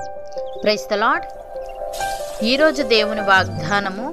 price the lord ఈరోజు దేవుని వాగ్దానము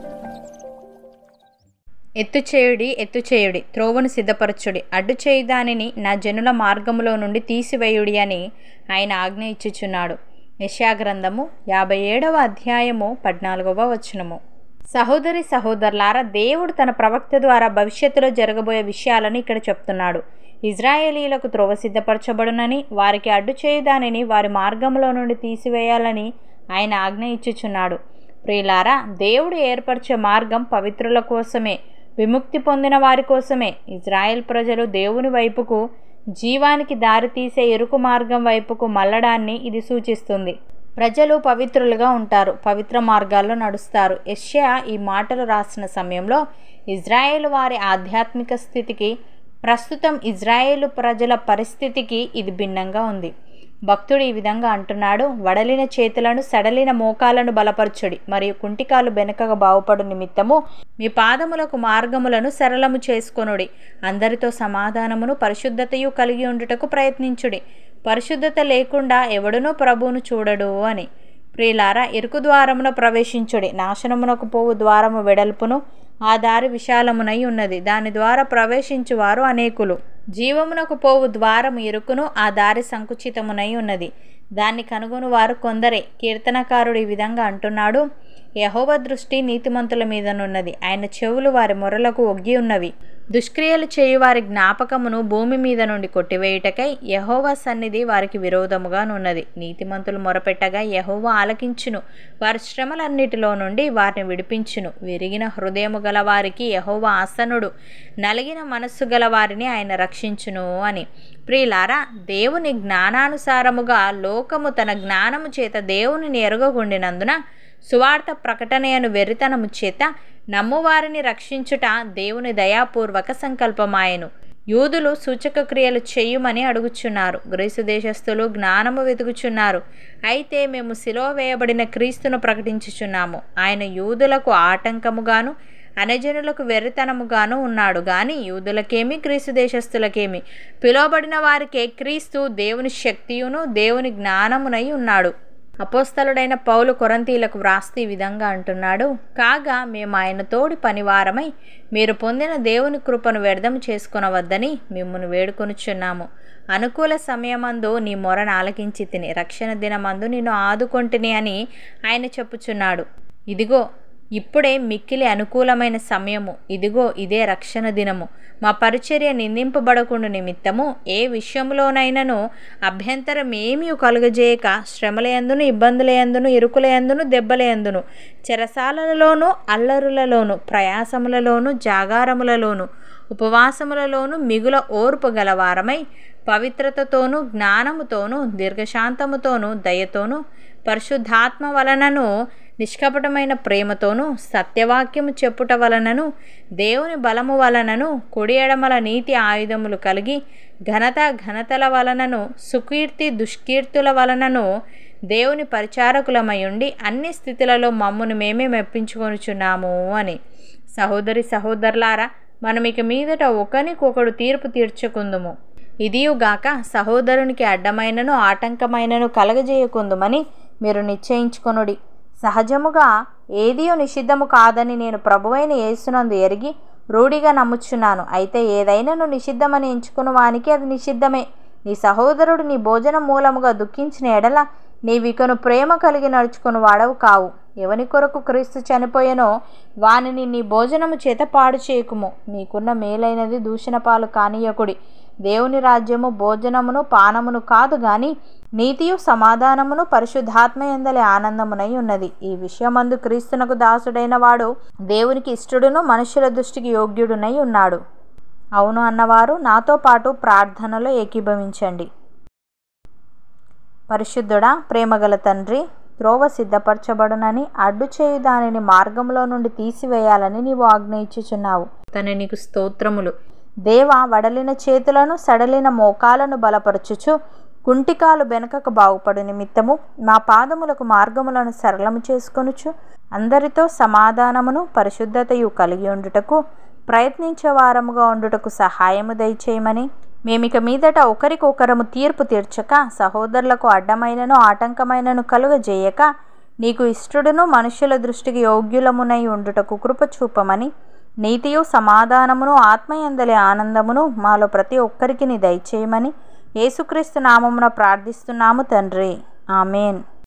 ఎత్తు చేయుడి ఎత్తు చేయుడి త్రోవను సిద్ధపరచుడి అడ్డు చేయి దానిని నా జనుల మార్గములో నుండి తీసివేయుడి అని ఆయన ఆజ్ఞ ఇచ్చుచున్నాడు యెషయా గ్రంథము యాభై ఏడవ అధ్యాయము పద్నాలుగవ వచనము సహోదరి సహోదరులారా దేవుడు తన ప్రవక్త ద్వారా భవిష్యత్తులో జరగబోయే విషయాలను ఇక్కడ చెప్తున్నాడు ఇజ్రాయేలీలకు త్రోవ సిద్ధపరచబడునని వారికి అడ్డు చేయు దానిని వారి మార్గంలో నుండి తీసివేయాలని ఆయన ఆజ్ఞ ఇచ్చుచున్నాడు ప్రియులారా దేవుడు ఏర్పరిచే మార్గం పవిత్రుల కోసమే విముక్తి పొందిన వారి కోసమే ఇజ్రాయెల్ ప్రజలు దేవుని వైపుకు జీవానికి దారితీసే ఇరుకు మార్గం వైపుకు మళ్ళడాన్ని ఇది సూచిస్తుంది ప్రజలు పవిత్రులుగా ఉంటారు పవిత్ర మార్గాల్లో నడుస్తారు యెషయా ఈ మాటలు రాసిన సమయంలో ఇజ్రాయేల్ వారి ఆధ్యాత్మిక స్థితికి ప్రస్తుతం ఇజ్రాయేలు ప్రజల పరిస్థితికి ఇది భిన్నంగా ఉంది భక్తుడు ఈ విధంగా అంటున్నాడు వడలిన చేతులను సడలిన మోకాలను బలపరచుడి మరియు కుంటికాలు వెనుకగా బాగుపడు నిమిత్తము మీ పాదములకు మార్గములను సరళము చేసుకొనుడి అందరితో సమాధానమును పరిశుద్ధతయు కలిగి ఉండుటకు ప్రయత్నించుడి పరిశుద్ధత లేకుండా ఎవడునూ ప్రభువును చూడడు అని ప్రియులారా ఇరుకు ద్వారమున ప్రవేశించుడి నాశనమునకు పోవు ద్వారము వెడల్పును ఆ దారి విశాలమునై ఉన్నది దాని ద్వారా ప్రవేశించువారు అనేకులు జీవమునకు పోవు ద్వారము ఇరుకును ఆ దారి సంకుచితమునై ఉన్నది దాన్ని కనుగొను వారు కొందరే కీర్తనకారుడు ఈ విధంగా అంటున్నాడు యహోవ దృష్టి నీతిమంతుల మీదనున్నది ఆయన చెవులు వారి మొరలకు ఒగ్గి ఉన్నవి దుష్క్రియలు చేయు వారి జ్ఞాపకమును భూమి మీద నుండి కొట్టివేయుటకై యహోవా సన్నిధి వారికి విరోధముగానున్నది నీతిమంతులు మొరపెట్టగా యహోవా ఆలకించును వారి శ్రమలన్నిటిలో నుండి వారిని విడిపించును విరిగిన హృదయము గల వారికి యహోవా ఆసనుడు నలిగిన మనస్సు గల వారిని ఆయన రక్షించును అని ప్రియులారా దేవుని జ్ఞానానుసారముగా లోకము తన జ్ఞానము చేత దేవునిని ఎరగకుండినందున సువార్త ప్రకటనయను వెర్రితనము చేత నమ్మువారిని రక్షించుట దేవుని దయాపూర్వక సంకల్పమాయను యూదులు సూచక క్రియలు చేయుమని అడుగుచున్నారు గ్రీసు దేశస్థులు జ్ఞానము వెతుకుచున్నారు అయితే మేము సిలువ వేయబడిన క్రీస్తును ప్రకటించుచున్నాము ఆయన యూదులకు ఆటంకముగాను అనజనులకు వెర్రితనముగాను ఉన్నాడు గాని యూదులకేమి క్రీస్తు దేశస్థులకేమి పిలువబడిన వారికే క్రీస్తు దేవుని శక్తియును దేవుని జ్ఞానమునై ఉన్నాడు అపోస్తలుడైన పౌలు కొరంతీలకు వ్రాస్తూ ఈ విధంగా అంటున్నాడు కాగా మేము ఆయన తోడి పనివారమై మీరు పొందిన దేవుని కృపను వ్యర్థం చేసుకునవద్దని మిమ్మల్ని వేడుకొనుచున్నాము అనుకూల సమయమందు నీ మొరను ఆలకించి తిని రక్షణ దినమందు నిన్ను ఆదుకొంటిని అని ఆయన చెప్పుచున్నాడు ఇదిగో ఇప్పుడే మిక్కిలి అనుకూలమైన సమయము ఇదిగో ఇదే రక్షణ దినము మా పరిచర్య నిందింపబడకుండా నిమిత్తము ఏ విషయంలోనైనాను అభ్యంతరం ఏమీ కలుగజేయక శ్రమలయందును ఇబ్బందులయందును ఇరుకులయందును దెబ్బలయందును చెరసాలలోను అల్లరులలోను ప్రయాసములలోను జాగారములలోను ఉపవాసములలోను మిగుల ఓర్పు గలవారమై పవిత్రతతోనూ జ్ఞానముతోనూ దీర్ఘశాంతముతోనూ దయతోనూ పరిశుద్ధాత్మ వలనను నిష్కపటమైన ప్రేమతోనూ సత్యవాక్యము చెప్పుట వలనను దేవుని బలము వలనను కుడి ఎడమల నీతి ఆయుధములు కలిగి ఘనత ఘనతల వలనను సుకీర్తి దుష్కీర్తుల వలనను దేవుని పరిచారకులమయుండి అన్ని స్థితులలో మమ్మును మేమే మెప్పించుకొనుచున్నాము అని సహోదరి సహోదరులారా మనం ఇక మీదట ఒకనికొకడు తీర్పు తీర్చుకుందుము ఇదియుగాక సహోదరునికి అడ్డమైనను ఆటంకమైనను కలగజేయకుందుమని మీరు నిశ్చయించుకొనుడి సహజముగా ఏదియో నిషిద్ధము కాదని నేను ప్రభువైన యేసునందు ఎరిగి రూఢిగా నమ్ముచున్నాను అయితే ఏదైనాను నిషిద్ధమని ఎంచుకున్న వానికి అది నిషిద్ధమే నీ సహోదరుడు నీ భోజనం మూలముగా దుఃఖించిన ఎడల నీవికను ప్రేమ కలిగి నడుచుకుని వాడవు కావు ఎవని కొరకు క్రీస్తు చనిపోయెనో వానిని నీ భోజనము చేత పాడు చేయకుము నీకున్న మేలైనది దూషణ పాలు కానీయకుడి దేవుని రాజ్యము భోజనమును పానమును కాదు గాని నీతియు సమాధానమును పరిశుద్ధాత్మ ఎందలి ఆనందమునై ఉన్నది ఈ విషయమందు క్రీస్తునకు దాసుడైన వాడు దేవునికి ఇష్టడును మనుషుల దృష్టికి యోగ్యుడునై ఉన్నాడు అవును అన్నవారు నాతో పాటు ప్రార్థనలో ఏకీభవించండి పరిశుద్ధుడా ప్రేమగల తండ్రి త్రోవ సిద్ధపరచబడునని అడ్డు చేయు దానిని మార్గంలో నుండి తీసివేయాలని నీవు ఆజ్ఞయించుచున్నావు తను నీకు స్తోత్రములు దేవ వడలిన చేతులను సడలిన మోకాలను బలపరచుచు కుంటికాలు వెనకకు బాగుపడు నిమిత్తము మా పాదములకు మార్గములను సరళము చేసుకొనుచు అందరితో సమాధానమును పరిశుద్ధతయు కలిగి ఉండుటకు ప్రయత్నించే వారముగా ఉండుటకు సహాయము దయచేయమని మేమిక మీదట ఒకరికొకరము తీర్పు తీర్చక సహోదరులకు అడ్డమైనను ఆటంకమైనను కలుగజేయక నీకు ఇష్టడును మనుషుల దృష్టికి యోగ్యులమునై ఉండుటకు కృప చూపమని నీతియు సమాధానమును ఆత్మయందలి ఆనందమును మాలో ప్రతి ఒక్కరికి నీ దయచేయమని యేసుక్రీస్తు నామమున ప్రార్థిస్తున్నాము తండ్రి ఆమెన్